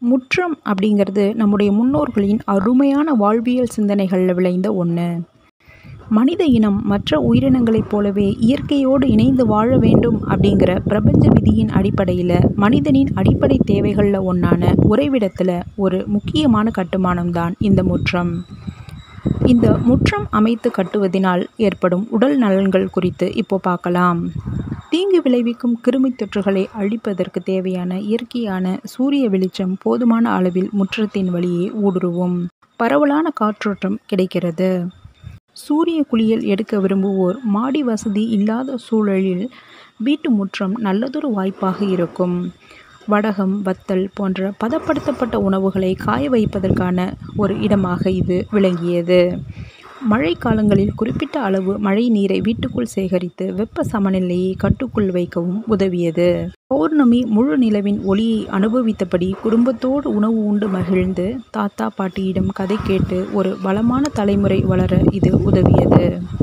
முற்றம் அப்படிங்கிறது நம்முடைய முன்னோர்களின் அருமையான வாழ்வியல் சிந்தனைகளில் விளைந்த ஒன்று மனித இனம் மற்ற உயிரினங்களைப் போலவே இயற்கையோடு இணைந்து வாழ வேண்டும் அப்படிங்கிற பிரபஞ்ச விதியின் அடிப்படையில் மனிதனின் அடிப்படை தேவைகளில் ஒன்றான உறைவிடத்தில் ஒரு முக்கியமான கட்டுமானம்தான் இந்த முற்றம் இந்த முற்றம் அமைத்து கட்டுவதினால் ஏற்படும் உடல் நலன்கள் குறித்து இப்போ பார்க்கலாம் தீங்கு விளைவிக்கும் கிருமி தொற்றுகளை அழிப்பதற்கு தேவையான இயற்கையான சூரிய வெளிச்சம் போதுமான அளவில் முற்றத்தின் வழியே ஊடுருவும் பரவலான காற்றோட்டம் கிடைக்கிறது சூரிய குளியல் எடுக்க விரும்புவோர் மாடி வசதி இல்லாத சூழலில் வீட்டு முற்றம் நல்லதொரு வாய்ப்பாக இருக்கும் வடகம் வத்தல் போன்ற பதப்படுத்தப்பட்ட உணவுகளை காய வைப்பதற்கான ஒரு இடமாக இது விளங்கியது மழை காலங்களில் குறிப்பிட்ட அளவு மழை நீரை வீட்டுக்குள் சேகரித்து வெப்ப சமநிலையை கட்டுக்குள் வைக்கவும் உதவியது பௌர்ணமி முழு நிலவின் ஒளியை அனுபவித்தபடி குடும்பத்தோடு உணவு உண்டு மகிழ்ந்து தாத்தா பாட்டியிடம் கதை கேட்டு ஒரு பலமான தலைமுறை வளர இது உதவியது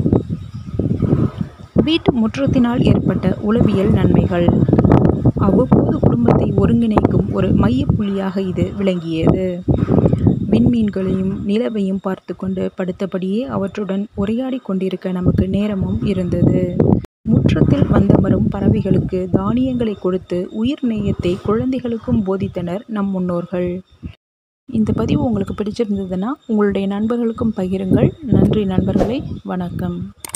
வீட்டு முற்றத்தினால் ஏற்பட்ட உளவியல் நன்மைகள் அவ்வப்போது குடும்பத்தை ஒருங்கிணைக்கும் ஒரு மையப்புள்ளியாக இது விளங்கியது விண்மீன்களையும் நிலவையும் பார்த்து கொண்டு படுத்தபடியே அவற்றுடன் உரையாடி கொண்டிருக்க நமக்கு நேரமும் இருந்தது முற்றத்தில் வந்தமரும் பறவைகளுக்கு தானியங்களை கொடுத்து உயிர் நேயத்தை குழந்தைகளுக்கும் போதித்தனர் நம் முன்னோர்கள் இந்த பதிவு உங்களுக்கு பிடிச்சிருந்ததுன்னா உங்களுடைய நண்பர்களுக்கும் பகிருங்கள் நன்றி நண்பர்களே வணக்கம்